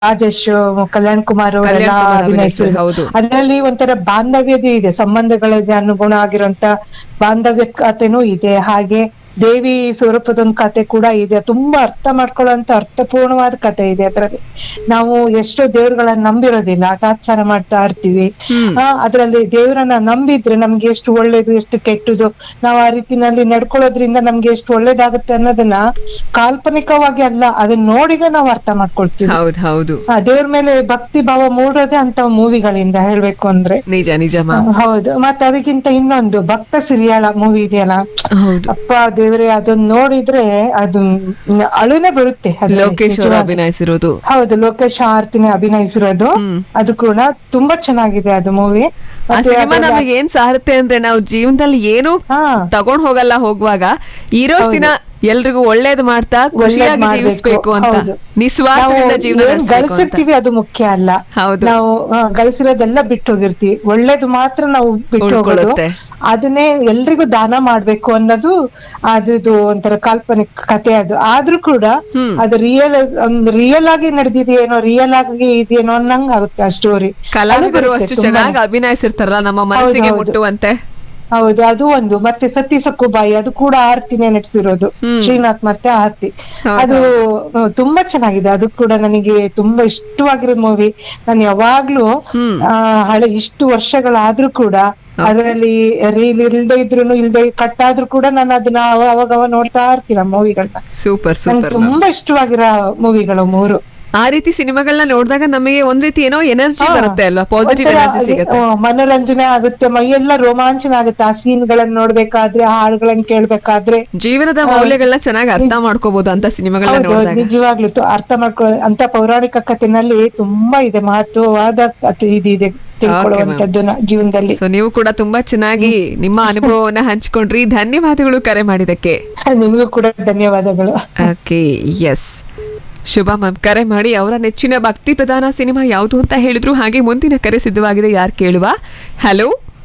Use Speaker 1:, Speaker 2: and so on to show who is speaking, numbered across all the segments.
Speaker 1: ರಾಜೇಶ್ ಕಲ್ಯಾಣ್ ಕುಮಾರ್ ಅವರೆಲ್ಲ
Speaker 2: ಕಲ್ಯಾಣ್ ಕುಮಾರ್
Speaker 1: ಅಭಿನಯಿಸಿದ್ರು
Speaker 2: ಹೌದು.
Speaker 1: ಅದರಲ್ಲಿ ಒಂಥರ ಬಾಂಧವ್ಯದ ಇದೆ ಸಂಬಂಧಗಳಿಗೆ ಅನುಗುಣ ಆಗಿರುವಂತ ಬಾಂಧವ್ಯ ಕಥೆನೂ ಇದೆ ಹಾಗೆ ದೇವಿ ಸ್ವರೂಪದ ಒಂದು ಕತೆ ಕೂಡ ಇದೆ ತುಂಬಾ ಅರ್ಥ ಮಾಡ್ಕೊಳ್ಳುವಂತ ಅರ್ಥಪೂರ್ಣವಾದ ಕತೆ ಇದೆ ಅದ್ರಲ್ಲಿ ನಾವು ಎಷ್ಟೋ ದೇವ್ರುಗಳನ್ನ ನಂಬಿರೋದಿಲ್ಲ ತಾತ್ಸಾರ ಮಾಡ್ತಾ ಇರ್ತೀವಿ ಆ, ಅದ್ರಲ್ಲಿ ದೇವರನ್ನ ನಂಬಿದ್ರೆ ನಮ್ಗೆ ಎಷ್ಟು ಒಳ್ಳೇದು ಎಷ್ಟು ಕೆಟ್ಟದು ನಾವು ಆ ರೀತಿನಲ್ಲಿ ನಡ್ಕೊಳ್ಳೋದ್ರಿಂದ ನಮ್ಗೆ ಎಷ್ಟು ಒಳ್ಳೇದಾಗುತ್ತೆ ಅನ್ನೋದನ್ನ ಕಾಲ್ಪನಿಕವಾಗಿ ಅಲ್ಲ ಅದನ್ನ ನೋಡಿದ್ರೆ ನಾವು ಅರ್ಥ ಮಾಡ್ಕೊಳ್ತೀವಿ
Speaker 2: ಹೌದು ಹೌದು
Speaker 1: ಆ, ದೇವ್ರ ಮೇಲೆ ಭಕ್ತಿ ಭಾವ ಮೂಡೋದೇ ಅಂತ ಮೂವಿಗಳಿಂದ ಹೇಳ್ಬೇಕು ಅಂದ್ರೆ
Speaker 2: ನಿಜ ನಿಜ ಮ್ಯಾಮ್
Speaker 1: ಹೌದು ಮತ್ತೆ ಅದಕ್ಕಿಂತ ಇನ್ನೊಂದು ಭಕ್ತ ಸಿರಿಯಾಳ ಮೂವಿ ಇದೆಯಲ್ಲ
Speaker 2: ಹೌದು
Speaker 1: ಅಪ್ಪ ದೇವ್ರೆ ಅದನ್ನ ನೋಡಿದ್ರೆ ಅದು ಮ್, ಅಳುನೇ ಬರುತ್ತೆ ಅದ್ರಲ್ಲಿ
Speaker 2: ಲೋಕೇಶ್ ಅವರು
Speaker 1: ನಿಜವಾಗಿ.
Speaker 2: ಅಭಿನಯಿಸಿರೋದು
Speaker 1: ಹೌದು ಲೋಕೇಶ್ ಆರ್ತಿನಿ ಅಭಿನಯಿಸಿರೋದು
Speaker 2: ಹ್ಮ್.
Speaker 1: ಅದು ಕೂಡ ತುಂಬಾ ಚೆನ್ನಾಗಿದೆ ಅದು ಮೂವಿ
Speaker 2: ಆ ಸಿನಿಮಾ ನಮಗೆ ಏನ್ ಸಾರುತ್ತೆ ಅಂದ್ರೆ ನಾವು ಜೀವನದಲ್ಲಿ ಏನು
Speaker 1: ಹಾ
Speaker 2: ತಗೊಂಡ್ ಹೋಗಲ್ಲ ಹೋಗುವಾಗ ಇರೋಷ್ಟು ದಿನ ಎಲ್ರಿಗೂ ಒಳ್ಳೇದ್ ಮಾಡ್ತಾ ಖುಷಿಯಾಗಿ
Speaker 1: ಮಾಡ್ಬೇಕು.
Speaker 2: ಜೀವಿಸ್ಬೇಕು ಅಂತ
Speaker 1: ಹೌದು.
Speaker 2: ನಿಸ್ವಾರ್ಥದಿಂದ
Speaker 1: ನಾವು
Speaker 2: ಜೀವನ
Speaker 1: ಏನ್
Speaker 2: ನಡೆಸಬೇಕು ಅಂತ
Speaker 1: ಗಳಿಸಿರ್ತೀವಿ ಅದು ಮುಖ್ಯ ಅಲ್ಲ
Speaker 2: ಹೌದು.
Speaker 1: ನಾವು ಆ, ಗಳಿಸಿರೋದೆಲ್ಲ ಬಿಟ್ಟು ಹೋಗಿರ್ತೀವಿ ಒಳ್ಳೇದು ಮಾತ್ರ ನಾವು ಬಿಟ್ಟು ಹೋಗೋದು
Speaker 2: ಉಳ್ಕೊಳ್ಳುತ್ತೆ.
Speaker 1: ಅದನ್ನೇ ಎಲ್ರಿಗೂ ದಾನ ಮಾಡ್ಬೇಕು ಅನ್ನೋದು ಅದ್ರದ್ದು ಒಂಥರ ಕಾಲ್ಪನಿಕ ಕತೆ ಅದು ಆದ್ರೂ ಕೂಡ ಅದು ರಿಯಲ್ ಒಂದು ರಿಯಲ್ ಆಗಿ ನಡೆದಿದೆಯೇನೋ ರಿಯಲ್ ಆಗಿ ಇದೆಯೇನೋ ಅನ್ನಂಗ್ ಆಗುತ್ತೆ ಆ ಸ್ಟೋರಿ
Speaker 2: ಕಲಾವಿದರು ಅಷ್ಟು ಚೆನ್ನಾಗಿ ಅಭಿನಯಿಸಿರ್ತಾರಲ್ಲ ನಮ್ಮ ಮನಸ್ಸಿಗೆ
Speaker 1: ಹೌದು.
Speaker 2: ಮುಟ್ಟುವಂತೆ
Speaker 1: ಹೌದು ಅದು ಒಂದು ಮತ್ತೆ ಸತಿ ಸಕ್ಕುಬಾಯಿ ಅದು ಕೂಡ ಆರ್ತಿನೇ ನಟಿಸಿರೋದು ಶ್ರೀನಾಥ್ ಮತ್ತೆ ಆರ್ತಿ ಅದು ಆ, ತುಂಬಾ ಚೆನ್ನಾಗಿದೆ ಅದು ಕೂಡ ನನಗೆ ತುಂಬಾ ಇಷ್ಟವಾಗಿರೋ ಮೂವಿ ನಾನು ಯಾವಾಗ್ಲೂ ಆ, ಹಳೆ ಇಷ್ಟು ವರ್ಷಗಳಾದ್ರೂ ಕೂಡ ಅದರಲ್ಲಿ ರೀಲ್ ಇಲ್ದೇ ಇದ್ರು ಇಲ್ದೇ ಕಟ್ ಆದ್ರೂ ಕೂಡ ನಾನು ಅದನ್ನ ಅವ- ಅವಾಗ ಅವಾಗ ನೋಡ್ತಾ ಇರ್ತೀನಿ ಮೂವಿಗಳನ್ನ
Speaker 2: ಸೂಪರ್
Speaker 1: ನಂಗೆ
Speaker 2: ಸೂಪರ್
Speaker 1: ತುಂಬಾ ಇಷ್ಟವಾಗಿರೋ ಮೂವಿಗಳು ಮೂರು
Speaker 2: ಆ ರೀತಿ ಸಿನಿಮಾಗಳನ್ನ ನೋಡಿದಾಗ ನಮಗೆ ಒಂದ್ ರೀತಿ ಏನೋ ಎನರ್ಜಿ ಬರುತ್ತೆ ಅಲ್ವಾ ಪಾಸಿಟಿವ್
Speaker 1: ಒಂಥರ
Speaker 2: ಎನರ್ಜಿ ಸಿಗುತ್ತೆ
Speaker 1: ಆ, ಮನೋರಂಜನೆ ಆಗುತ್ತೆ ಮೈಯೆಲ್ಲ ರೋಮಾಂಚನ ಆಗುತ್ತೆ ಆ ಸೀನ್ ಗಳನ್ನ ನೋಡ್ಬೇಕಾದ್ರೆ ಆ ಹಾಡುಗಳನ್ನ ಕೇಳ್ಬೇಕಾದ್ರೆ
Speaker 2: ಜೀವನದ ಮೌಲ್ಯಗಳನ್ನ ಚೆನ್ನಾಗಿ ಅರ್ಥ ಮಾಡ್ಕೋಬಹುದು ಅಂತ ಸಿನಿಮಾಗಳನ್ನ
Speaker 1: ಹೌದು
Speaker 2: ನೋಡಿದಾಗ
Speaker 1: ನಿಜವಾಗ್ಲೂ ತು- ಅರ್ಥ ಮಾಡ್ಕೊ ಅಂತ ಪೌರಾಣಿಕ ಕಥೆನಲ್ಲಿ ತುಂಬಾ ಇದೆ ಮಹತ್ವವಾದ ಕಥೆ ಇದಿದೆ ತಿಳ್ಕೊಳ್ಳುವಂತದ್ದು ನ- ಜೀವನದಲ್ಲಿ
Speaker 2: ಸೊ ನೀವು ಕೂಡ ತುಂಬಾ ಚೆನ್ನಾಗಿ ನಿಮ್ಮ ಅನುಭವವನ್ನ ಹಂಚ್ಕೊಂಡ್ರಿ ಧನ್ಯವಾದಗಳು ಕರೆ ಮಾಡಿದಕ್ಕೆ
Speaker 1: ನಿಮಗೂ ಕೂಡ ಧನ್ಯವಾದಗಳು
Speaker 2: ಓಕೆ ಎಸ್ ಶುಭ ಮ್ಯಾಮ್ ಕರೆ ಮಾಡಿ ಅವರ ನೆಚ್ಚಿನ ಭಕ್ತಿ ಪ್ರಧಾನ ಸಿನಿಮಾ ಯಾವುದು ಅಂತ ಹೇಳಿದ್ರು ಹಾಗೆ ಮುಂದಿನ ಕರೆ ಸಿದ್ಧವಾಗಿದೆ ಯಾರು ಕೇಳುವ ಹಲೋ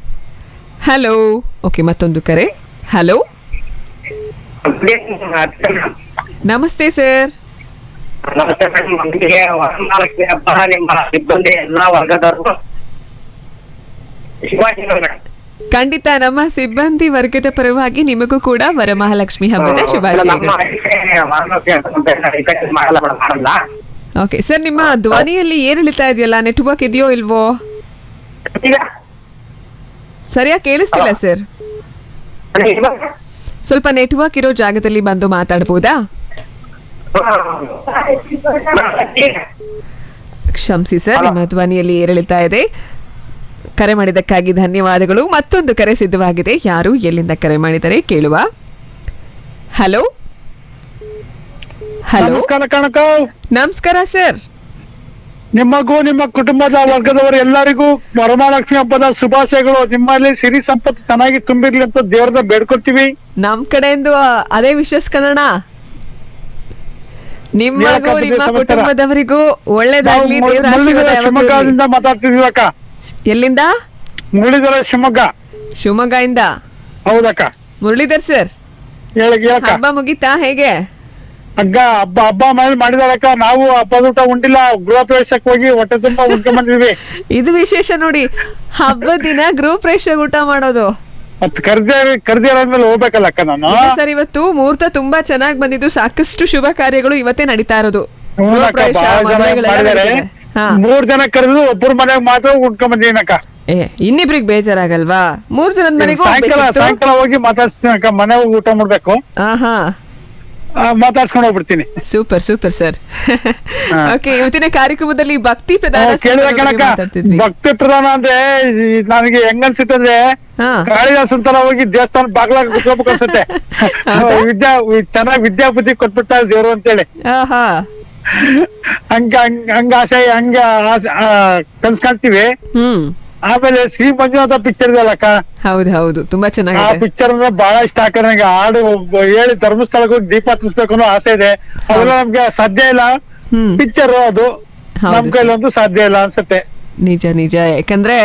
Speaker 2: ಹಲೋ ಓಕೆ ಮತ್ತೊಂದು ಕರೆ ಹಲೋ ನಮಸ್ತೆ ಸರ್
Speaker 3: ನಮಸ್ತೆ ಮೇಡಮ್ ನಮಗೆ ವರಮಹಾಲಕ್ಷ್ಮಿ ಹಬ್ಬ ನಿಮ್ಮ ಸಿಬ್ಬಂದಿ ಎಲ್ಲಾ ವರ್ಗದವರು ಶಿವಾಜಿನಗರ ಮೇಡಮ್
Speaker 2: ಖಂಡಿತ ನಮ್ಮ ಸಿಬ್ಬಂದಿ ವರ್ಗದ ಪರವಾಗಿ ನಿಮಗೂ ಕೂಡ ವರಮಹಾಲಕ್ಷ್ಮಿ ಹಬ್ಬದ
Speaker 3: ನಮ್ಮ
Speaker 2: ಶುಭಾಶಯಗಳು
Speaker 3: ಆಚೆ ವರಮಹಾಲಕ್ಷ್ಮಿ ಹಬ್ಬ ಅಂತ ಹೇಳಿ effect ಮಾಡಲ್ಲ ಮೇಡಮ್ ಮಾಡಲ್ಲ
Speaker 2: ಓಕೆ ಸರ್ ನಿಮ್ಮ ಧ್ವನಿಯಲ್ಲಿ ಏನ್ ಇಳಿತಾ ಇದೆಯಲ್ಲ ನೆಟ್ವರ್ಕ್ ಇದೆಯೋ ಇಲ್ವೋ
Speaker 3: ಈಗ
Speaker 2: ಸರಿಯಾಗಿ ಕೇಳಿಸ್ತಿಲ್ಲ ಸರ್
Speaker 3: ಅದೇ ಇವಾಗ?
Speaker 2: ಸ್ವಲ್ಪ ನೆಟ್ವರ್ಕ್ ಇರೋ ಜಾಗದಲ್ಲಿ ಬಂದು ಮಾತಾಡ್ಬೋದಾ
Speaker 3: ಈಗ?
Speaker 2: ಕ್ಷಮಿಸಿ ಸರ್ ನಿಮ್ಮ ಧ್ವನಿಯಲ್ಲಿ ಏರಿಳಿತಾ ಇದೆ ಕರೆ ಮಾಡಿದ್ದಕ್ಕಾಗಿ ಧನ್ಯವಾದಗಳು ಮತ್ತೊಂದು ಕರೆ ಸಿದ್ಧವಾಗಿದೆ ಯಾರು ಎಲ್ಲಿಂದ ಕರೆ ಮಾಡಿದರೆ ಕೇಳುವ ಹಲೋ ಹಲೋ
Speaker 4: ನಮಸ್ಕಾರ ಕಣಕ
Speaker 2: ನಮಸ್ಕಾರ ಸರ್
Speaker 4: ನಿಮಗೂ ನಿಮ್ಮ ಕುಟುಂಬದ ವರ್ಗದವರು ಎಲ್ಲರಿಗೂ ವರಮಹಾಲಕ್ಷ್ಮಿ ಹಬ್ಬದ ಶುಭಾಶಯಗಳು ನಿಮ್ಮಲ್ಲಿ ಸಿರಿ ಸಂಪತ್ತು ಚೆನ್ನಾಗಿ ತುಂಬಿರ್ಲಿ ಅಂತ ದೇವ್ರದ ಬೇಡ್ಕೊಳ್ತೀವಿ
Speaker 2: ನಮ್ ಕಡೆಯಿಂದ ಅದೇ ವಿಶ್ವಸ್ಕರಣ ನಿಮ್ಮಗೂ
Speaker 4: ಹೇಳಕ್ಕ
Speaker 2: ನಿಮ್ಮ
Speaker 4: ಸಮಾಚಾರ.
Speaker 2: ಕುಟುಂಬದವರಿಗೂ
Speaker 4: ನಾವು
Speaker 2: ಒಳ್ಳೇದಾಗ್ಲಿ ದೇವರ
Speaker 4: ಮುರಳೀಧರ
Speaker 2: ಆಶೀರ್ವಾದ ಯಾವತ್ತೂ ಇರ್ಲಿ.
Speaker 4: ಶಿವಮೊಗ್ಗದಿಂದ ಮಾತಾಡ್ತಿದೀವಿ ಅಕ್ಕ
Speaker 2: ಎಲ್ಲಿಂದ
Speaker 4: ಮುರಳೀಧರ ಶಿವಮೊಗ್ಗ
Speaker 2: ಶಿವಮೊಗ್ಗದಿಂದ
Speaker 4: ಹೌದಕ್ಕ
Speaker 2: ಮುರಳೀಧರ್ ಸರ್
Speaker 4: ಹೇಳಿ ಹೇಳಕ್ಕ
Speaker 2: ಹಬ್ಬ ಮುಗೀತಾ ಹೇಗೆ
Speaker 4: ಅಗ್ಗ ಹಬ್ಬ ಹಬ್ಬ ಮೇಲೆ ಮಾಡಿದಾರಕ್ಕ ನಾವು ಹಬ್ಬದ ಊಟ ಉಂಟಿಲ್ಲ ಗೃಹ ಪ್ರವೇಶಕ್ಕೆ ಹೋಗಿ ಹೊಟ್ಟೆ ತುಂಬಾ ಉಂಟ್ಕೊಂಡ್ ಬಂದಿದ್ವಿ
Speaker 2: ಇದು ವಿಶೇಷ ನೋಡಿ ಹಬ್ಬದ ದಿನ ಗ್ರೂಪ್ ರೇಷ ಊಟ ಮಾಡೋದು
Speaker 4: ಮತ್ ಕರ್ದೇ ಕರ್ದಿರಾದ್ಮೇಲೆ ಹೋಗ್ಬೇಕಲ್ಲ ಅಕ್ಕ ನಾನು
Speaker 2: ಇದು ಸರ್ ಇವತ್ತು ಮುಹೂರ್ತ ತುಂಬಾ ಚೆನ್ನಾಗಿ ಬಂದಿದ್ದು ಸಾಕಷ್ಟು ಶುಭ ಕಾರ್ಯಗಳು ಇವತ್ತೇ ನಡೀತಾ ಇರೋದು
Speaker 4: ಹ್ಞೂ
Speaker 2: ಗೃಹ
Speaker 4: ಅಕ್ಕ,
Speaker 2: ಪ್ರವೇಶ,
Speaker 4: ಬಹಳ ಜನ
Speaker 2: ಮದುವೆಗಳೆಲ್ಲ
Speaker 4: ಮಾಡಿದಾರೆ
Speaker 2: ನಡೀತಿದೆ. ಹಾ
Speaker 4: ಮೂರ್ ಜನ ಕರೆದು ಒಬ್ಬರ ಮನೆಗ್ ಮಾತ್ರ ಉಂಟ್ಕೊಂಡ್ ಬಂದಿದ್ದೀನಕ್ಕ
Speaker 2: ಏ ಇನ್ನಿಬ್ರಿಗೆ ಬೇಜಾರಾಗಲ್ವಾ ಮೂರ್ ಜನದ ಮನೆಗೂ
Speaker 4: ಸಾಯಂಕಾಲ
Speaker 2: ಹೋಗ್ಬೇಕಿತ್ತು
Speaker 4: ಸಾಯಂಕಾಲ ಹೋಗಿ ಮಾತಾಡ್ಸ್ತೀನಿ ಅಕ್ಕ ಮನೆ ಹೋಗಿ ಊಟ ಮಾಡ್ಬೇಕು
Speaker 2: ಆಹಾ
Speaker 4: ಆ, ಮಾತಾಡ್ಸ್ಕೊಂಡು ಹೋಗ್ಬಿಡ್ತೀನಿ
Speaker 2: ಸೂಪರ್ ಸೂಪರ್ ಸರ್
Speaker 4: ಹಾ.
Speaker 2: ಓಕೆ ಇವತ್ತಿನ ಕಾರ್ಯಕ್ರಮದಲ್ಲಿ ಭಕ್ತಿ ಪ್ರಧಾನ
Speaker 4: ನಾವು ಕೇಳಿದ
Speaker 2: ಸಿನಿಮಾಗಳ ಬಗ್ಗೆ
Speaker 4: ಕಣಕ
Speaker 2: ಮಾತಾಡ್ತಿದ್ವಿ
Speaker 4: ಭಕ್ತಿ ಪ್ರಧಾನ ಅಂದ್ರೆ ಈ ನನಗೆ ಹೆಂಗ್ ಅನ್ಸುತ್ತೆ ಅಂದ್ರೆ
Speaker 2: ಹಾ
Speaker 4: ಕಾಳಿದಾಸನ್ ತರ ಹೋಗಿ ದೇವಸ್ಥಾನ ಬಾಗ್ಲಾಗ ಕುತ್ಕೋಬೇಕು ಅನ್ಸುತ್ತೆ ವಿದ್ಯಾ ಚೆನ್ನಾಗಿ ವಿದ್ಯಾ ಬುದ್ಧಿ ಕೊಟ್ಬಿಟ್ಟ ದೇವ್ರು ಅಂತೇಳಿ
Speaker 2: ಆಹಾ
Speaker 4: ಹಂಗ ಹಂಗ ಹಂಗ ಆಸೆ ಹಂಗ ಆಸೆ- ಆ, ಕನ್ಸ್ ಕಾಣ್ತೀವಿ
Speaker 2: ಹ್ಮ್
Speaker 4: ಆಮೇಲೆ ಶ್ರೀ ಮಂಜುನಾಥ ಪಿಕ್ಚರ್ ಇದೆಯಲ್ಲಕ್ಕ
Speaker 2: ಹೌದು ಹೌದು ತುಂಬಾ
Speaker 4: ಆ
Speaker 2: ಚೆನ್ನಾಗಿದೆ
Speaker 4: ಪಿಕ್ಚರ್ ಅಂದ್ರೆ ಬಹಳ ಇಷ್ಟ ಆಕ ನನಗೆ ಹಾಡು ಒಬ್ಬ ಹೇಳಿ ಧರ್ಮಸ್ಥಳಕ್ಕೆ ಹೋಗಿ ದೀಪ ಹತ್ತಿಸ್ಬೇಕು ಅನ್ನೋ ಆಸೆ ಇದೆ ಅವೆಲ್ಲ ನಮ್ಗೆ ಸಾಧ್ಯ ಇಲ್ಲ
Speaker 2: ಹ್ಮ್
Speaker 4: ಪಿಕ್ಚರ್ ಅದು
Speaker 2: ಹೌದು
Speaker 4: ನಮ್ ಕೈಲಂತೂ ಸಾಧ್ಯ ಇಲ್ಲ ಅನ್ಸುತ್ತೆ
Speaker 2: ನಿಜ ನಿಜ ಯಾಕಂದ್ರೆ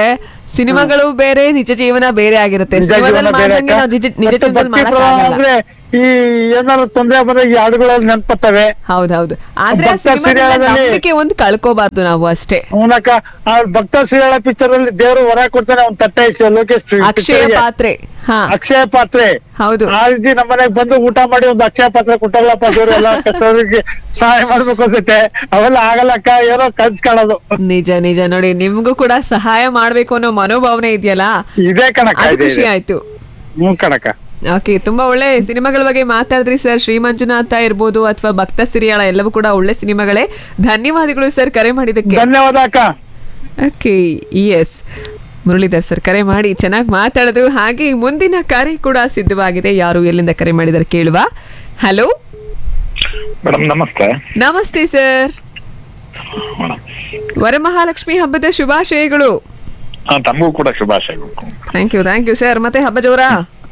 Speaker 2: ಸಿನಿಮಾಗಳು ಬೇರೆ ನಿಜ ಜೀವನ ಬೇರೆ ಆಗಿರುತ್ತೆ
Speaker 4: ನಿಜ
Speaker 2: ಸಿನಿಮಾದಲ್ಲಿ
Speaker 4: ಜೀವನ ಬೇರೆ
Speaker 2: ಮಾಡ್ದಂಗೆ
Speaker 4: ಅಕ್ಕ.
Speaker 2: ನಾವು ನಿಜ ನಿಜ
Speaker 4: ಮತ್ತೆ
Speaker 2: ಜೀವನದಲ್ಲಿ
Speaker 4: ಭಕ್ತಿ
Speaker 2: ಮಾಡಕ್
Speaker 4: ಪ್ರಧಾನ
Speaker 2: ಆಗಲ್ಲ
Speaker 4: ಅಂದ್ರೆ ಈ ಏನಾದ್ರು ತೊಂದ್ರೆ ಬಂದ್ರೆ ಈ ಹಾಡುಗಳಲ್ಲಿ ನೆನ್ಪತ್ತವೆ
Speaker 2: ಹೌದೌದು ಆದ್ರೆ ಆ
Speaker 4: ಭಕ್ತ
Speaker 2: ಸಿನಿಮಾದಿಂದ
Speaker 4: serialದಲ್ಲಿ-
Speaker 2: ನಂಬಿಕೆ ಒಂದು ಕಳ್ಕೋಬಾರ್ದು ನಾವು ಅಷ್ಟೇ
Speaker 4: ಅವನಕ್ಕ ಆ ಭಕ್ತ ಶ್ರೀಯಾಳ ಪಿಕ್ಚರ್ ಅಲ್ಲಿ ದೇವರು ಹೊರ ಕೊಡ್ತಾನೆ ಅವ್ನ್ ತಟ್ಟೆ ಇಟ್ಟು ಲೋಕೇಶ್
Speaker 2: ಅಕ್ಷಯ
Speaker 4: picture ಗೆ.
Speaker 2: ಪಾತ್ರೆ ಹಾ
Speaker 4: ಅಕ್ಷಯ ಪಾತ್ರೆ
Speaker 2: ಹೌದು
Speaker 4: ಆ ರೀತಿ ನಮ್ಮ ಮನೆಗ್ ಬಂದು ಊಟ ಮಾಡಿ ಒಂದು ಅಕ್ಷಯ ಪಾತ್ರೆ ಕೊಟ್ಟಲ್ಲಪ್ಪ ದೇವ್ರು ಎಲ್ಲ ಕಷ್ಟದವ್ರಿಗೆ ಸಹಾಯ ಮಾಡ್ಬೇಕು ಅನ್ಸುತ್ತೆ ಅವೆಲ್ಲ ಆಗಲ್ಲಕ್ಕ ಏನೋ ಕನ್ಸ್ ಕಾಣೋದು
Speaker 2: ನಿಜ ನಿಜ ನೋಡಿ ನಿಮ್ಗೂ ಕೂಡ ಸಹಾಯ ಮಾಡ್ಬೇಕು ಅನ್ನೋ ಮನೋಭಾವನೆ ಇದೆಯಲ್ಲ
Speaker 4: ಇದೇ ಕಣಕ್ಕ
Speaker 2: ಅದು
Speaker 4: ಇದೆ,
Speaker 2: ಖುಷಿ
Speaker 4: ಇದೆ.
Speaker 2: ಆಯ್ತು
Speaker 4: ಹ್ಮ್ ಕಣಕ್ಕ
Speaker 2: ಓಕೆ ತುಂಬಾ ಒಳ್ಳೆ ಸಿನಿಮಾಗಳ ಬಗ್ಗೆ ಮಾತಾಡಿದ್ರಿ ಸರ್ ಶ್ರೀ ಮಂಜುನಾಥ ಇರ್ಬೋದು ಅಥವಾ ಭಕ್ತ ಸಿರಿಯಾಳ ಎಲ್ಲವೂ ಕೂಡ ಒಳ್ಳೆ ಸಿನಿಮಾಗಳೇ ಧನ್ಯವಾದಗಳು ಸರ್ ಕರೆ ಮಾಡಿದಕ್ಕೆ
Speaker 4: ಧನ್ಯವಾದ ಅಕ್ಕ
Speaker 2: ಓಕೆ ಎಸ್ ಮುರಳೀಧರ್ ಸರ್ ಕರೆ ಮಾಡಿ ಚೆನ್ನಾಗಿ ಮಾತಾಡಿದ್ರು ಹಾಗೆ ಮುಂದಿನ ಕರೆ ಕೂಡ ಸಿದ್ಧವಾಗಿದೆ ಯಾರು ಎಲ್ಲಿಂದ ಕರೆ ಮಾಡಿದಾರೆ ಕೇಳುವ ಹಲೋ
Speaker 5: ಮೇಡಮ್ ನಮಸ್ತೆ
Speaker 2: ನಮಸ್ತೆ ಸರ್
Speaker 5: ಮೇಡಮ್
Speaker 2: ವರಮಹಾಲಕ್ಷ್ಮಿ ಹಬ್ಬದ ಶುಭಾಶಯಗಳು
Speaker 5: ಆ, ತಮಗೂ ಕೂಡ ಶುಭಾಶಯಗಳು
Speaker 2: thank you thank you sir ಮತ್ತೆ ಹಬ್ಬ ಜೋರ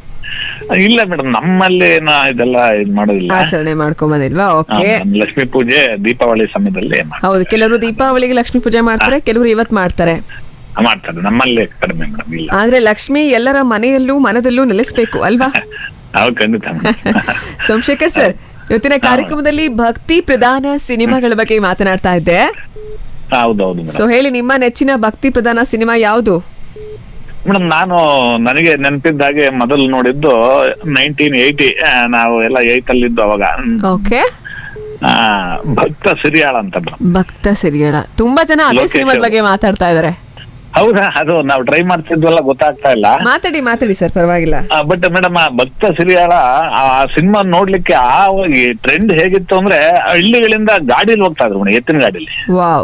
Speaker 5: ಇಲ್ಲ ಮೇಡಮ್ ನಮ್ಮಲ್ಲಿ ಏನೋ ಇದೆಲ್ಲ ಇದ್ ಮಾಡೋದಿಲ್ಲ
Speaker 2: ಆಚರಣೆ ಮಾಡ್ಕೊಂಬಂದಿಲ್ವಾ
Speaker 5: ಆ,
Speaker 2: ಓಕೆ
Speaker 5: ನಮ್ ಲಕ್ಷ್ಮೀ ಪೂಜೆ ದೀಪಾವಳಿ ಸಮಯದಲ್ಲಿ ಮಾಡ್-
Speaker 2: ಹೌದು ಕೆಲವರು ದೀಪಾವಳಿಗೆ ಲಕ್ಷ್ಮೀ ಪೂಜೆ ಮಾಡ್ತಾರೆ ಕೆಲವರು ಇವತ್ ಮಾಡ್ತಾರೆ
Speaker 5: ಮಾಡ್ತಾರೆ ನಮ್ಮಲ್ಲಿ ಕಡಿಮೆ ಮೇಡಮ್ ಇಲ್ಲ
Speaker 2: ಆದ್ರೆ ಲಕ್ಷ್ಮಿ ಎಲ್ಲರ ಮನೆಯಲ್ಲೂ ಮನದಲ್ಲೂ ನೆಲೆಸ್ಬೇಕು ಅಲ್ವಾ
Speaker 5: ಹೌದು ಖಂಡಿತ madam.
Speaker 2: ಸೋಮಶೇಖರ್ ಸರ್ ಇವತ್ತಿನ ಕಾರ್ಯಕ್ರಮದಲ್ಲಿ ಭಕ್ತಿ ಪ್ರಧಾನ ಸಿನಿಮಾಗಳ ಬಗ್ಗೆ ಮಾತನಾಡ್ತಾ ಇದ್ದೆ
Speaker 5: ಹೌದೌದು
Speaker 2: ಸೊ
Speaker 5: ಮೇಡಮ್
Speaker 2: ಹೇಳಿ ನಿಮ್ಮ ನೆಚ್ಚಿನ ಭಕ್ತಿ ಪ್ರಧಾನ ಸಿನಿಮಾ ಯಾವುದು
Speaker 5: ಮೇಡಮ್ ನಾನು ನನಗೆ ನೆನಪಿದ್ದ ಹಾಗೆ ಮೊದಲು ನೋಡಿದ್ದು ನೈನ್ಟೀನ್ ಏಯ್ಟಿ ನಾವು ಎಲ್ಲ ಏಯ್ತ್ ಅಲ್ಲಿದ್ದು ಅವಾಗ ಹ್ಮ್.
Speaker 2: ಓಕೆ
Speaker 5: ಆ, ಭಕ್ತ ಸಿರಿಯಾಳ ಅಂತ ಮೇಡಮ್
Speaker 2: ಭಕ್ತ ಸಿರಿಯಳ ತುಂಬಾ ಜನ ಅದೇ
Speaker 5: ಲೋಕೇಶ್
Speaker 2: ಸಿನಿಮಾದ
Speaker 5: ಅವರು.
Speaker 2: ಬಗ್ಗೆ ಮಾತಾಡ್ತಾ ಇದಾರೆ
Speaker 5: ಹೌದಾ ಅದು ನಾವು ಟ್ರೈ ಮಾಡ್ತಿದ್ವಲ್ಲ ಗೊತ್ತಾಗ್ತಾ ಇಲ್ಲ
Speaker 2: ಮಾತಾಡಿ ಮಾತಾಡಿ ಸರ್ ಪರವಾಗಿಲ್ಲ
Speaker 5: ಬಟ್ ಮೇಡಮ್ ಆ ಭಕ್ತ ಸಿರಿಯಾಳ ಆ ಸಿನಿಮಾ ನೋಡ್ಲಿಕ್ಕೆ ಆ ಟ್ರೆಂಡ್ ಹೇಗಿತ್ತು ಅಂದ್ರೆ ಹಳ್ಳಿಗಳಿಂದ ಗಾಡಿಲಿ ಹೋಗ್ತಾ ಇದ್ರು ಮೇಡಮ್ ಎತ್ತಿನ ಗಾಡಿಲಿ
Speaker 2: ವಾವ್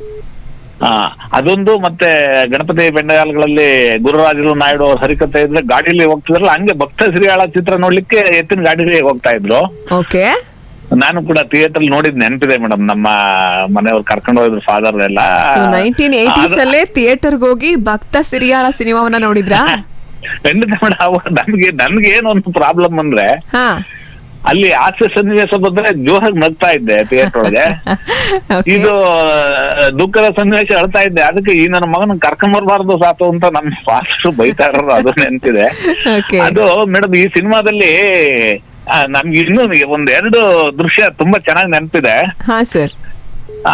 Speaker 5: ಆ ಅದೊಂದು ಮತ್ತೆ ಗಣಪತಿ ಬೆಂಡಗಾಲಗಳಲ್ಲಿ ಗುರುರಾಜರು ನಾಯ್ಡು ಅವ್ರ ಹರಿಕತೆ ಇದ್ರೆ ಗಾಡಿಲಿ ಹೋಗ್ತಿದ್ರಲ್ಲ ಹಂಗೆ ಭಕ್ತ ಸಿರಿಯಾಳ ಚಿತ್ರ ನೋಡ್ಲಿಕ್ಕೆ ಎತ್ತಿನ ಗಾಡಿಲಿ ಹೋಗ್ತಾ ಇದ್ರು
Speaker 2: ಓಕೆ
Speaker 5: ನಾನು ಕೂಡ ಥಿಯೇಟರ್ ನೋಡಿದ್ ನೆನಪಿದೆ ಮೇಡಮ್ ನಮ್ಮ ಮನೆಯವ್ರು ಕರ್ಕೊಂಡು ಹೋಗಿದ್ರು ಫಾದರ್ ಎಲ್ಲ
Speaker 2: ಸೊ ನೈನ್ಟೀನ್ ಏಟೀಸ್
Speaker 5: ಅದು-
Speaker 2: ಅಲ್ಲೇ ಥಿಯೇಟರ್ಗೆ ಹೋಗಿ ಭಕ್ತ ಸಿರಿಯಾಳ ಸಿನಿಮಾವನ್ನ ನೋಡಿದ್ರಾ
Speaker 5: ಖಂಡಿತ ಮೇಡಮ್ ಅವಾಗ ನಮ್ಗೆ ನನ್ಗೆ ಏನೊಂದು ಪ್ರಾಬ್ಲಮ್ ಅಂದ್ರೆ
Speaker 2: ಹಾ
Speaker 5: ಅಲ್ಲಿ ಹಾಸ್ಯ ಸನ್ನಿವೇಶ ಬಂದ್ರೆ ಜೋರಾಗಿ ನಗ್ತಾ ಇದ್ದೆ ಥಿಯೇಟರ್ ಒಳಗೆ
Speaker 2: Okay.
Speaker 5: ಇದು ಆ, ದುಃಖದ ಸನ್ನಿವೇಶ ಅಳ್ತಾ ಇದ್ದೆ ಅದಕ್ಕೆ ಈ ನನ್ನ ಮಗನ ಕರ್ಕೊಂಡ್ ಬರ್ಬಾರ್ದು ಸಾತು ಅಂತ ನಮ್ಮ ಫಾಸ್ಟ್ ಬೈತಾ ಇರೋರು ಅದು ನೆನ್ಪಿದೆ
Speaker 2: Okay.
Speaker 5: ಅದು ಮೇಡಮ್ ಈ ಸಿನಿಮಾದಲ್ಲಿ ಆ, ನಮ್ಗೆ ಇನ್ನೂ ಒಂದ್ ಎರಡು ದೃಶ್ಯ ತುಂಬಾ ಚೆನ್ನಾಗಿ ನೆನಪಿದೆ
Speaker 2: ಹಾ ಸರ್
Speaker 5: ಆ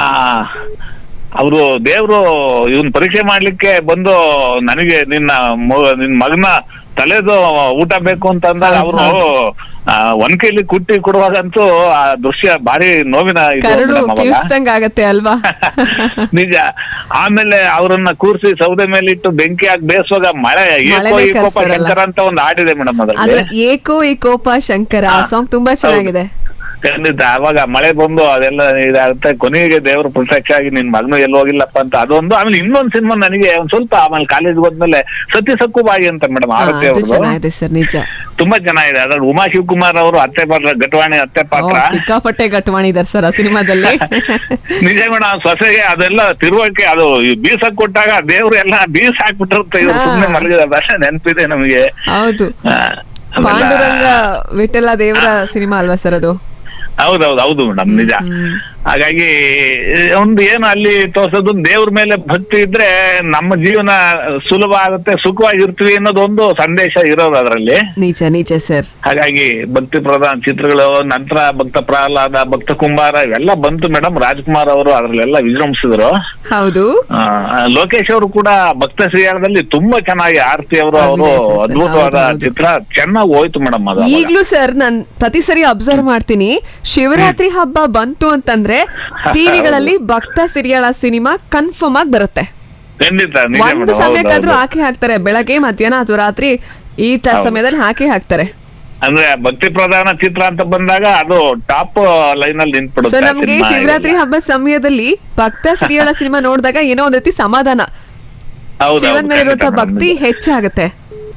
Speaker 5: ಅವರು ದೇವ್ರು ಇವನ್ ಪರೀಕ್ಷೆ ಮಾಡ್ಲಿಕ್ಕೆ ಬಂದು ನನಗೆ ನಿನ್ನ ಮ- ನಿನ್ ಮಗನ ತಲೆದು ಊಟ ಬೇಕು ಅಂತ ಅಂದಾಗ
Speaker 2: ಹೌದು,
Speaker 5: ಅವರು ಒಂದ್ ಕೈಲಿ ಕುಟ್ಟಿ ಕೊಡುವಾಗಂತೂ ಆ ದೃಶ್ಯ ಭಾರಿ ನೋವಿನ ಇದು
Speaker 2: ಕರಡು
Speaker 5: madam ಅವಾಗ.
Speaker 2: ಕಿವಿಸ್ದಂಗ್ ಆಗತ್ತೆ ಅಲ್ವಾ
Speaker 5: ನಿಜ ಆಮೇಲೆ ಅವರನ್ನ ಕೂರ್ಸಿ ಸೌದೆ ಮೇಲೆ ಇಟ್ಟು ಬೆಂಕಿ ಹಾಕಿ ಬೇಯಿಸುವಾಗ ಮಳೆ ಏಕೋ
Speaker 2: ಮಳೆನೇ
Speaker 5: ಏಕೋಪ
Speaker 2: ಕರ್ಸ್ತಾರಲ್ಲ.
Speaker 5: ಶಂಕರ ಅಂತ ಒಂದು ಹಾಡಿದೆ ಮೇಡಮ್
Speaker 2: ಅದ್ರ
Speaker 5: ಅದ್ರಲ್ಲಿ
Speaker 2: ಏಕೋ ಏಕೋಪ ಶಂಕರ ಆ ಸಾಂಗ್ ತುಂಬಾ ಚೆನ್ನಾಗಿದೆ
Speaker 5: ಖಂಡಿತ ಅವಾಗ ಮಳೆ ಬಂದು ಅದೆಲ್ಲ ಇದಾಗುತ್ತೆ ಕೊನೆಗೆ ದೇವ್ರ ಪ್ರತ್ಯಕ್ಷ ಆಗಿ ನಿನ್ ಮಗನು ಎಲ್ಲಿ ಹೋಗಿಲ್ಲಪ್ಪ ಅಂತ ಅದೊಂದು ಆಮೇಲೆ ಇನ್ನೊಂದ್ ಸಿನಿಮಾ ನನಗೆ ಒಂದ್ ಸ್ವಲ್ಪ ಆಮೇಲೆ ಕಾಲೇಜ್ ಹೋದ್ಮೇಲೆ ಸತಿ ಸಕ್ಕುಬಾಯಿ ಅಂತ ಮೇಡಮ್
Speaker 2: ಹಾ,
Speaker 5: ಆರತಿ
Speaker 2: ಅದು
Speaker 5: ಅವ್ರದ್ದು
Speaker 2: ಚೆನ್ನಾಗಿದೆ ಸರ್ ನಿಜ
Speaker 5: ತುಂಬಾ ಚೆನ್ನಾಗಿದೆ ಅದ್ರಲ್ಲಿ ಉಮಾ ಶಿವಕುಮಾರ್ ಅವರು ಅತ್ತೆ ಪಾತ್ರ ಗಟ್ವಾಣಿ ಅತ್ತೆ
Speaker 2: ಓ,
Speaker 5: ಪಾತ್ರ
Speaker 2: ಸಿಕ್ಕಾಪಟ್ಟೆ ಘಟವಾಣಿ ಇದಾರೆ ಸರ್ ಆ ಸಿನಿಮಾದಲ್ಲಿ
Speaker 5: ನಿಜ ಮೇಡಮ್ ಸೊಸೆಗೆ ಅದೆಲ್ಲ ತಿರುವಳಿಕೆ ಅದು ಈ ಬೀಸಕ್ ಕೊಟ್ಟಾಗ ದೇವ್ರು ಎಲ್ಲ ಬೀಸ್ ಹಾಕ್ಬಿಟ್ಟಿರುತ್ತೆ ಇವ್ರು
Speaker 2: ಹಾ.
Speaker 5: ಸುಮ್ನೆ ಮಲಗಿದ ಅಷ್ಟೇ ನೆನಪಿದೆ ನಮಗೆ
Speaker 2: ಹೌದು
Speaker 5: ಆ, ಆಮೇಲೆ-
Speaker 2: ಪಾಂಡುರಂಗ ವಿಠಲ ದೇವರ ಸಿನಿಮಾ ಅಲ್ವಾ ಸರ್ ಅದು
Speaker 5: ಹೌದೌದು ಹೌದು ಮೇಡಮ್ ನಿಜ ಹಾಗಾಗಿ ಒಂದು ಏನು ಅಲ್ಲಿ ತೋರ್ಸೋದು ದೇವ್ರ ಮೇಲೆ ಭಕ್ತಿ ಇದ್ರೆ ನಮ್ಮ ಜೀವನ ಸುಲಭ ಆಗುತ್ತೆ ಸುಖವಾಗಿರ್ತೀವಿ ಅನ್ನೋದೊಂದು ಸಂದೇಶ ಇರೋದು ಅದರಲ್ಲಿ
Speaker 2: ನಿಜ ನಿಜ ಸರ್
Speaker 5: ಹಾಗಾಗಿ ಭಕ್ತಿ ಪ್ರಧಾನ ಚಿತ್ರಗಳು ನಂತರ ಭಕ್ತ ಪ್ರಹ್ಲಾದ ಭಕ್ತ ಕುಂಬಾರ ಇವೆಲ್ಲ ಬಂತು ಮೇಡಮ್ ರಾಜ್ಕುಮಾರ್ ಅವರು ಅದ್ರಲ್ಲೆಲ್ಲ ವಿಜೃಂಭಿಸಿದ್ರು
Speaker 2: ಹೌದು
Speaker 5: ಆ, ಲೋಕೇಶ್ ಅವರು ಕೂಡ ಭಕ್ತ ಶ್ರೀಯಾಳದಲ್ಲಿ ತುಂಬಾ ಚೆನ್ನಾಗಿ ಆರತಿ ಅವರು ಅವರು
Speaker 2: ಅಭಿನಯಿಸಿದ್ರು ಸರ್.
Speaker 5: ಅದ್ಭುತವಾದ
Speaker 2: ಹೌದು, ಹೌದು.
Speaker 5: ಚಿತ್ರ ಚೆನ್ನಾಗಿ ಹೋಯ್ತು ಮೇಡಮ್ ಅದು ಅವಾಗ.
Speaker 2: ಈಗ್ಲೂ ಸರ್ ನಾನ್ ಪ್ರತಿ ಸರಿ ಅಬ್ಸರ್ವ್ ಮಾಡ್ತೀನಿ ಶಿವರಾತ್ರಿ ಹಬ್ಬ ಬಂತು ಅಂತಂದ್ರೆ ಟಿವಿಗಳಲ್ಲಿ ಭಕ್ತ ಸಿರಿಯಾಳ ಸಿನಿಮಾ ಕನ್ಫರ್ಮ್ ಆಗಿ ಬರುತ್ತೆ
Speaker 5: ಖಂಡಿತ ನಿಜ
Speaker 2: ಒಂದು
Speaker 5: ಮೇಡಮ್
Speaker 2: ಸಮಯಕ್ಕಾದ್ರೂ ಹಾಕಿ ಹಾಕ್ತಾರೆ ಬೆಳಗ್ಗೆ ಮಧ್ಯಾಹ್ನ ಅಥವಾ ರಾತ್ರಿ ಈ ಟ- ಸಮಯದಲ್ಲಿ ಹಾಕಿ ಹಾಕ್ತಾರೆ
Speaker 5: ಅಂದ್ರೆ ಭಕ್ತಿ ಪ್ರಧಾನ ಚಿತ್ರ ಅಂತ ಬಂದಾಗ ಅದು ಟಾಪ್ ಲೈನ್ ಅಲ್ಲಿ
Speaker 2: ಸೊ
Speaker 5: ನಿಂತ್ಬಿಡುತ್ತೆ ಆ
Speaker 2: ನಮ್ಗೆ
Speaker 5: ಸಿನಿಮಾ
Speaker 2: ಶಿವರಾತ್ರಿ
Speaker 5: ಇದೆಲ್ಲ.
Speaker 2: ಹಬ್ಬದ ಸಮಯದಲ್ಲಿ ಭಕ್ತ ಸಿರಿಯಾಳ ಸಿನಿಮಾ ನೋಡಿದಾಗ ಏನೋ ಒಂದ್ ರೀತಿ ಸಮಾಧಾನ
Speaker 5: ಹೌದು,
Speaker 2: ಶಿವನ್
Speaker 5: ಹೌದು,
Speaker 2: ಮೇಲೆ ಇರುವಂತ
Speaker 5: ಖಂಡಿತ
Speaker 2: ಭಕ್ತಿ
Speaker 5: ಮೇಡಮ್.
Speaker 2: ಹೆಚ್ಚಾಗತ್ತೆ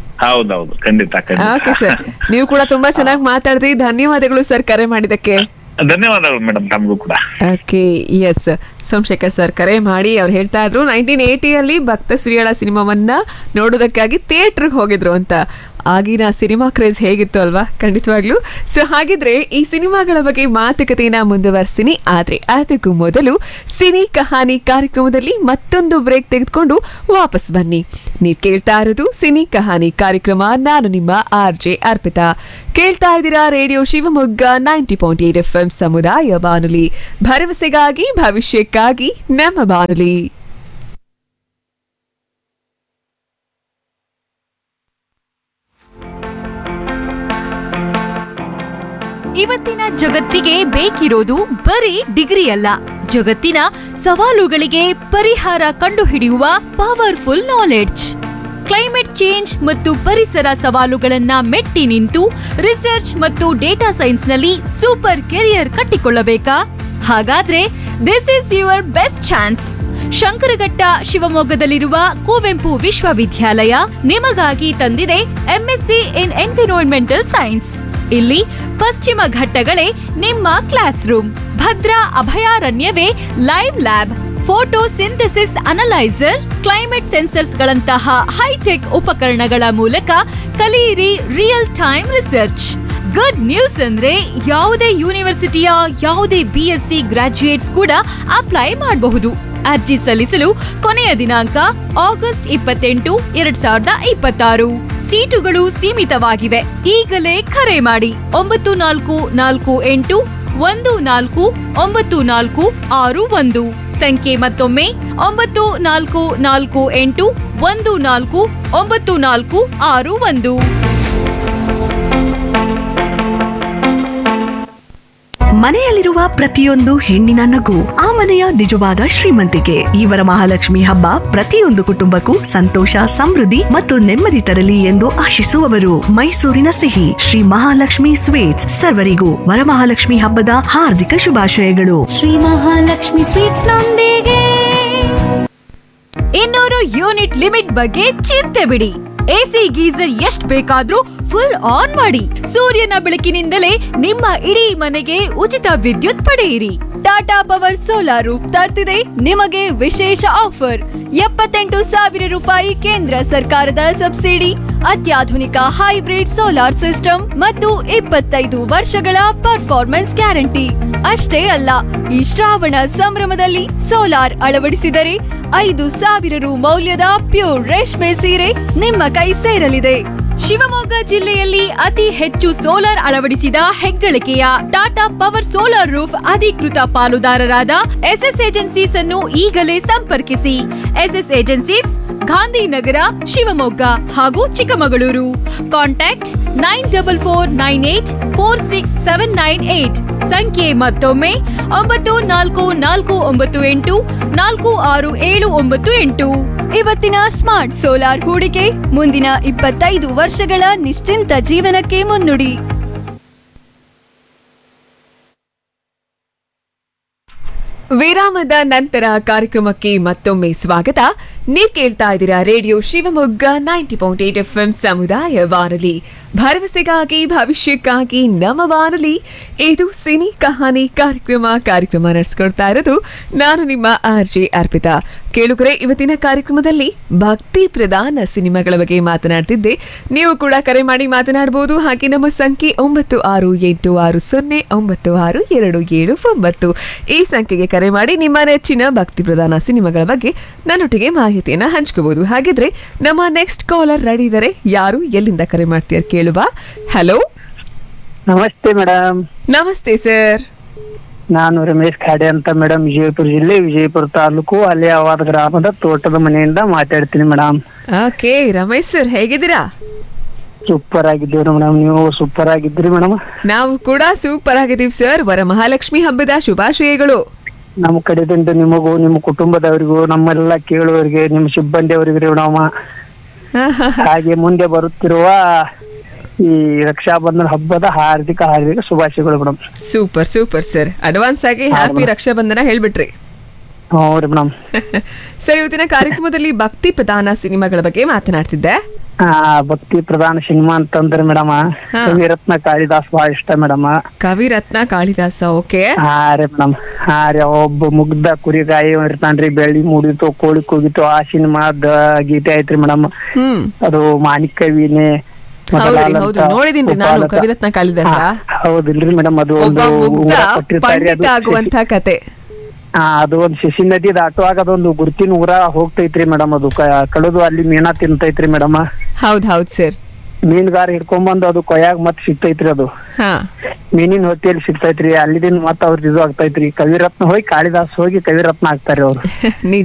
Speaker 5: ಹೌದೌದು ಖಂಡಿತ
Speaker 2: ಓಕೆ ಸರ್
Speaker 5: ಖಂಡಿತ
Speaker 2: ನೀವು ಕೂಡ ತುಂಬಾ ಚೆನ್ನಾಗಿ ಮಾತಾಡಿದ್ರಿ ಧನ್ಯವಾದಗಳು ಸರ್ ಕರೆ ಮಾಡಿದಕ್ಕೆ
Speaker 5: ಧನ್ಯವಾದಗಳು ಮೇಡಮ್ ತಮಗೂ ಕೂಡ
Speaker 2: ಓಕೆ ಎಸ್ ಸೋಮಶೇಖರ್ ಸರ್ ಕರೆ ಮಾಡಿ ಅವ್ರು ಹೇಳ್ತಾ ಇದ್ರು ನೈನ್ಟೀನ್ ಏಯ್ಟಿಯಲ್ಲಿ ಭಕ್ತ ಶ್ರೀಯಳ ಸಿನಿಮಾವನ್ನ ನೋಡೋದಕ್ಕಾಗಿ ಥಿಯೇಟ್ರಿಗೆ ಹೋಗಿದ್ರು ಅಂತ ಆಗಿನ ಸಿನಿಮಾ ಕ್ರೇಜ್ ಹೇಗಿತ್ತು ಅಲ್ವಾ ಖಂಡಿತವಾಗ್ಲೂ ಸೊ ಹಾಗಿದ್ರೆ ಈ ಸಿನಿಮಾಗಳ ಬಗ್ಗೆ ಮಾತುಕತೆಯನ್ನ ಮುಂದುವರಿಸ್ತೀನಿ ಆದ್ರೆ ಅದಕ್ಕೂ ಮೊದಲು ಸಿನಿ ಕಹಾನಿ ಕಾರ್ಯಕ್ರಮದಲ್ಲಿ ಮತ್ತೊಂದು ಬ್ರೇಕ್ ತೆಗೆದುಕೊಂಡು ವಾಪಸ್ ಬನ್ನಿ ನೀವು ಕೇಳ್ತಾ ಇರೋದು ಸಿನಿ ಕಹಾನಿ ಕಾರ್ಯಕ್ರಮ ನಾನು ನಿಮ್ಮ ಆರ್ ಜೆ ಅರ್ಪಿತಾ ಕೇಳ್ತಾ ಇದ್ದೀರಾ radio Shivamogga ninety point eight F M ಸಮುದಾಯ ಬಾನುಲಿ ಭರವಸೆಗಾಗಿ ಭವಿಷ್ಯಕ್ಕಾಗಿ ನಮ್ಮ ಬಾನುಲಿ
Speaker 6: ಇವತ್ತಿನ ಜಗತ್ತಿಗೆ ಬೇಕಿರೋದು ಬರೀ ಡಿಗ್ರಿ ಅಲ್ಲ ಜಗತ್ತಿನ ಸವಾಲುಗಳಿಗೆ ಪರಿಹಾರ ಕಂಡುಹಿಡಿಯುವ ಪವರ್ಫುಲ್ ನಾಲೆಡ್ಜ್ ಕ್ಲೈಮೇಟ್ ಚೇಂಜ್ ಮತ್ತು ಪರಿಸರ ಸವಾಲುಗಳನ್ನ ಮೆಟ್ಟಿ ನಿಂತು ರಿಸರ್ಚ್ ಮತ್ತು ಡೇಟಾ ಸೈನ್ಸ್ನಲ್ಲಿ ಸೂಪರ್ ಕೆರಿಯರ್ ಕಟ್ಟಿಕೊಳ್ಳಬೇಕಾ ಹಾಗಾದ್ರೆ this is your best chance Shankaraghatta ಶಿವಮೊಗ್ಗದಲ್ಲಿರುವ ಕುವೆಂಪು ವಿಶ್ವವಿದ್ಯಾಲಯ ನಿಮಗಾಗಿ ತಂದಿದೆ ಎಂಎಸ್ಸಿ ಇನ್ ಎನ್ವಿರಾನ್ಮೆಂಟಲ್ ಸೈನ್ಸ್ ಇಲ್ಲಿ ಪಶ್ಚಿಮ ಘಟ್ಟಗಳೇ ನಿಮ್ಮ ಕ್ಲಾಸ್ ರೂಮ್ ಭದ್ರಾ ಅಭಯಾರಣ್ಯವೇ live lab photosynthesis analyser climate sensors ಗಳಂತಹ ಹೈಟೆಕ್ ಉಪಕರಣಗಳ ಮೂಲಕ ಕಲಿಯಿರಿ real time research good news ಅಂದ್ರೆ ಯಾವುದೇ ಯೂನಿವರ್ಸಿಟಿಯ ಯಾವುದೇ ಬಿ ಎಸ್ ಸಿ ಗ್ರಾಜ್ಯುಯೇಟ್ಸ್ ಕೂಡ ಅಪ್ಲೈ ಮಾಡಬಹುದು ಅರ್ಜಿ ಸಲ್ಲಿಸಲು ಕೊನೆಯ ದಿನಾಂಕ ಆಗಸ್ಟ್ ಇಪ್ಪತ್ತೆಂಟು ಎರಡ್ ಸಾವಿರದ ಇಪ್ಪತ್ತಾರು ಸೀಟುಗಳು ಸೀಮಿತವಾಗಿವೆ ಈಗಲೇ ಕರೆ ಮಾಡಿ ಒಂಬತ್ತು ನಾಲ್ಕು ನಾಲ್ಕು ಎಂಟು ಒಂದು ನಾಲ್ಕು ಒಂಬತ್ತು ನಾಲ್ಕು ಆರು ಒಂದು ಸಂಖ್ಯೆ ಮತ್ತೊಮ್ಮೆ ಒಂಬತ್ತು ನಾಲ್ಕು ನಾಲ್ಕು ಎಂಟು ಒಂದು ನಾಲ್ಕು ಒಂಬತ್ತು ನಾಲ್ಕು ಆರು ಒಂದು
Speaker 7: ಮನೆಯಲ್ಲಿರುವ ಪ್ರತಿಯೊಂದು ಹೆಣ್ಣಿನ ನಗು ಆ ಮನೆಯ ನಿಜವಾದ ಶ್ರೀಮಂತಿಕೆ ಇವರ ಮಹಾಲಕ್ಷ್ಮಿ ಹಬ್ಬ ಪ್ರತಿಯೊಂದು ಕುಟುಂಬಕ್ಕೂ ಸಂತೋಷ ಸಮೃದ್ಧಿ ಮತ್ತು ನೆಮ್ಮದಿ ತರಲಿ ಎಂದು ಆಶಿಸುವವರು ಮೈಸೂರಿನ ಸಿಹಿ ಶ್ರೀ ಮಹಾಲಕ್ಷ್ಮಿ ಸ್ವೀಟ್ಸ್ ಸರ್ವರಿಗೂ ವರಮಹಾಲಕ್ಷ್ಮಿ ಹಬ್ಬದ ಹಾರ್ದಿಕ ಶುಭಾಶಯಗಳು
Speaker 6: ಶ್ರೀ ಮಹಾಲಕ್ಷ್ಮಿ ಸ್ವೀಟ್ಸ್ ನೊಂದಿಗೆ ಇನ್ನೂರು ಯೂನಿಟ್ ಲಿಮಿಟ್ ಬಗ್ಗೆ ಚಿಂತೆ ಬಿಡಿ ಎಸಿ ಗೀಸರ್ ಎಷ್ಟ್ ಬೇಕಾದ್ರೂ ಫುಲ್ ಆನ್ ಮಾಡಿ ಸೂರ್ಯನ ಬೆಳಕಿನಿಂದಲೇ ನಿಮ್ಮ ಇಡೀ ಮನೆಗೆ ಉಚಿತ ವಿದ್ಯುತ್ ಪಡೆಯಿರಿ
Speaker 8: ಟಾಟಾ ಪವರ್ ಸೋಲಾರ್ ರೂಫ್ ತರ್ತಿದೆ ನಿಮಗೆ ವಿಶೇಷ ಆಫರ್ ಎಪ್ಪತ್ತೆಂಟು ಸಾವಿರ ರೂಪಾಯಿ ಕೇಂದ್ರ ಸರ್ಕಾರದ ಸಬ್ಸಿಡಿ ಅತ್ಯಾಧುನಿಕ ಹೈಬ್ರಿಡ್ ಸೋಲಾರ್ ಸಿಸ್ಟಮ್ ಮತ್ತು ಇಪ್ಪತ್ತೈದು ವರ್ಷಗಳ ಪರ್ಫಾರ್ಮೆನ್ಸ್ ಗ್ಯಾರಂಟಿ ಅಷ್ಟೇ ಅಲ್ಲ ಈ ಶ್ರಾವಣ ಸಂಭ್ರಮದಲ್ಲಿ ಸೋಲಾರ್ ಅಳವಡಿಸಿದರೆ ಐದು ಸಾವಿರ ರು ಮೌಲ್ಯದ ಪ್ಯೂರ್ ರೇಷ್ಮೆ ಸೀರೆ ನಿಮ್ಮ ಕೈ ಸೇರಲಿದೆ
Speaker 6: ಶಿವಮೊಗ್ಗ ಜಿಲ್ಲೆಯಲ್ಲಿ ಅತಿ ಹೆಚ್ಚು ಸೋಲಾರ್ ಅಳವಡಿಸಿದ ಹೆಗ್ಗಳಿಕೆಯ ಟಾಟಾ ಪವರ್ ಸೋಲಾರ್ ರೂಫ್ ಅಧಿಕೃತ ಪಾಲುದಾರರಾದ ಎಸ್ಎಸ್ ಏಜೆನ್ಸೀಸ್ ಅನ್ನು ಈಗಲೇ ಸಂಪರ್ಕಿಸಿ ಎಸ್ಎಸ್ ಏಜೆನ್ಸೀಸ್ ಗಾಂಧಿನಗರ ಶಿವಮೊಗ್ಗ ಹಾಗೂ Chikkamagaluru contact nine double four nine eight four six seven nine eight ಸಂಖ್ಯೆ ಮತ್ತೊಮ್ಮೆ ಒಂಬತ್ತು ನಾಲ್ಕು ನಾಲ್ಕು ಒಂಬತ್ತು ಎಂಟು ನಾಲ್ಕು ಆರು ಏಳು ಒಂಬತ್ತು ಎಂಟು
Speaker 8: ಇವತ್ತಿನ ಸ್ಮಾರ್ಟ್ ಸೋಲಾರ್ ಹೂಡಿಕೆ ಮುಂದಿನ ಇಪ್ಪತ್ತೈದು ವರ್ಷಗಳ ನಿಶ್ಚಿಂತ ಜೀವನಕ್ಕೆ ಮುನ್ನುಡಿ
Speaker 2: ವಿರಾಮದ ನಂತರ ಕಾರ್ಯಕ್ರಮಕ್ಕೆ ಮತ್ತೊಮ್ಮೆ ಸ್ವಾಗತ ನೀವು ಕೇಳ್ತಾ ಇದ್ದೀರಾ radio Shivamogga ninety point eight F M ಸಮುದಾಯ ಬಾನುಲಿ ಭರವಸೆಗಾಗಿ ಭವಿಷ್ಯಕ್ಕಾಗಿ ನಮ್ಮ ಬಾನುಲಿ ಇದು ಸಿನಿ ಕಹಾನಿ ಕಾರ್ಯಕ್ರಮ ಕಾರ್ಯಕ್ರಮ ನಡೆಸ್ಕೊಡ್ತಾ ಇರೋದು ನಾನು ನಿಮ್ಮ ಆರ್ ಜೆ ಅರ್ಪಿತಾ ಕೇಳುಗರೆ ಇವತ್ತಿನ ಕಾರ್ಯಕ್ರಮದಲ್ಲಿ ಭಕ್ತಿ ಪ್ರಧಾನ ಸಿನಿಮಾಗಳ ಬಗ್ಗೆ ಮಾತನಾಡ್ತಿದ್ದೆ ನೀವು ಕೂಡ ಕರೆ ಮಾಡಿ ಮಾತನಾಡಬಹುದು ಹಾಗೆ ನಮ್ಮ ಸಂಖ್ಯೆ ಒಂಬತ್ತು ಆರು ಎಂಟು ಆರು ಸೊನ್ನೆ ಒಂಬತ್ತು ಆರು ಎರಡು ಏಳು ಒಂಬತ್ತು ಈ ಸಂಖ್ಯೆಗೆ ಕರೆ ಮಾಡಿ ನಿಮ್ಮ ನೆಚ್ಚಿನ ಭಕ್ತಿ ಪ್ರಧಾನ ಸಿನಿಮಾಗಳ ಬಗ್ಗೆ ನನ್ನೊಟ್ಟಿಗೆ ಮಾಹಿತಿಯನ್ನ ಹಂಚ್ಕೋಬಹುದು ಹಾಗಿದ್ರೆ ನಮ್ಮ ನೆಕ್ಸ್ಟ್ ಕಾಲರ್ ರೆಡಿ ಇದ್ದಾರೆ ಯಾರು ಎಲ್ಲಿಂದ ಕರೆ ಮಾಡ್ತೀರ ಕೇಳುವ ಹಲೋ
Speaker 3: ನಮಸ್ತೆ ಮೇಡಮ್
Speaker 2: ನಮಸ್ತೆ ಸರ್
Speaker 3: ನಾನು ರಮೇಶ್ ಖಾಡೆ ಅಂತ ಮೇಡಮ್ ವಿಜಯಪುರ ಜಿಲ್ಲೆ ವಿಜಯಪುರ ತಾಲೂಕು ಅಲಿಯಾವಾದ ಗ್ರಾಮದ ತೋಟದ ಮನೆಯಿಂದ ಮಾತಾಡ್ತೀನಿ ಮೇಡಮ್
Speaker 2: ಓಕೆ ರಮೇಶ್ ಸರ್ ಹೇಗಿದ್ದೀರಾ
Speaker 3: ಸೂಪರ್ ಆಗಿದ್ದೀವಿ ಮೇಡಮ್ ನೀವು ಸೂಪರ್ ಆಗಿದ್ರಿ ಮೇಡಮ್
Speaker 2: ನಾವು ಕೂಡ ಸೂಪರ್ ಆಗಿದ್ದೀವಿ ಸರ್ ವರ ಮಹಾಲಕ್ಷ್ಮಿ ಹಬ್ಬದ ಶುಭಾಶಯಗಳು
Speaker 3: ನಮ್ಮ ಕಡೆದಿಂದ ನಿಮಗೂ ನಿಮ್ಮ ಕುಟುಂಬದವರಿಗೂ ನಮ್ಮೆಲ್ಲ ಕೇಳುವವರಿಗೆ ನಿಮ್ಮ ಸಿಬ್ಬಂದಿಯವರಿಗೆ ಮೇಡಮ್ ಹಾಗೆ ಮುಂದೆ ಬರುತ್ತಿರುವ ಈ ರಕ್ಷಾಬಂಧನ ಹಬ್ಬದ ಹಾರ್ದಿಕ ಹಾರ್ದಿಕ ಶುಭಾಶಯಗಳು madam
Speaker 2: super super sir advance ಆಗಿ ಹ್ಯಾಪಿ ರಕ್ಷಾಬಂಧನ ಹೇಳ್ಬಿಟ್ರಿ
Speaker 3: ಹೌದ್ರಿ ಮೇಡಮ್
Speaker 2: ಸರ್ ಇವತ್ತಿನ ಕಾರ್ಯಕ್ರಮದಲ್ಲಿ ಭಕ್ತಿ ಪ್ರಧಾನ ಸಿನಿಮಾಗಳ ಬಗ್ಗೆ ಮಾತನಾಡ್ತಿದ್ದೆ
Speaker 3: ಆ ಭಕ್ತಿ ಪ್ರಧಾನ ಸಿನಿಮಾ ಅಂತಂದ್ರೆ ಮೇಡಮ್
Speaker 2: ಹಾ.
Speaker 3: ಕವಿರತ್ನ ಕಾಳಿದಾಸ್ ಬಹಳ ಇಷ್ಟ ಮೇಡಮ್
Speaker 2: ಕವಿರತ್ನ ಕಾಳಿದಾಸ ಓಕೆ
Speaker 3: ಹಾ ರೀ ಮೇಡಮ್ ಹಾ ರೀ ಒಬ್ಬ ಮುಗ್ಧ ಕುರಿಗಾಯಿ ಇರ್ತಾನ್ರಿ ಬೆಳ್ಳಿ ಮುಡಿತು ಕೋಳಿ ಕೂಗಿತು ಆ ಸಿನಿಮಾದ ಗೀತೆ ಐತ್ರಿ ಮೇಡಮ್
Speaker 2: ಹ್ಮ್
Speaker 3: ಅದು ಮಾಣಿಕ್ಯ ವೀಣೆ
Speaker 2: ಹೌದ್ರಿ ಹೌದು ನೋಡಿದೀನ್ರಿ ನಾನು ಕವಿರತ್ನ ಕಾಳಿದಾಸ
Speaker 3: ಹೌದಿಲ್ರಿ ಮೇಡಮ್ ಅದು
Speaker 2: ಒಬ್ಬ
Speaker 3: ಒಂದು
Speaker 2: ಮುಗ್ಧ
Speaker 3: ಊರ ಕೊಟ್ಟಿರ್ತಾರ್ರಿ,
Speaker 2: ಪಂಡಿತ
Speaker 3: ಅದು
Speaker 2: ಆಗುವಂತ ಕತೆ
Speaker 3: ಆ, ಅದು ಒಂದ್ ಶಿಶಿ ನದಿ ದಾಟುವಾಗ ಅದೊಂದು ಗುರುತಿನ ಊರ ಹೋಗ್ತೈತ್ರಿ ಮೇಡಮ್ ಅದು ಕ- ಕಳೆದು ಅಲ್ಲಿ ಮೀನಾ ತಿಂತೈತ್ರಿ ಮೇಡಮ್
Speaker 2: ಹೌದ್ ಹೌದ್ ಸರ್
Speaker 3: ಮೀನುಗಾರ ಹಿಡ್ಕೊಂಬಂದು ಅದು ಕೊಯ್ಯಾಗ ಮತ್ ಸಿಗ್ತೈತ್ರಿ ಅದು
Speaker 2: ಹಾ
Speaker 3: ಮೀನಿನ ಹೊಟ್ಟೆಯಲ್ಲಿ ಸಿಗ್ತೈತ್ರಿ ಅಲ್ಲಿದಿಂದ ಮತ್ತ ಅವ್ರದ್ದು ಇದು ಆಗ್ತೈತ್ರಿ ಕವಿರತ್ನ ಹೋಗಿ ಕಾಳಿದಾಸ್ ಹೋಗಿ ಕವಿರತ್ನ ಆಗ್ತಾರ್ರಿ ಅವ್ರು
Speaker 2: ನಿಜ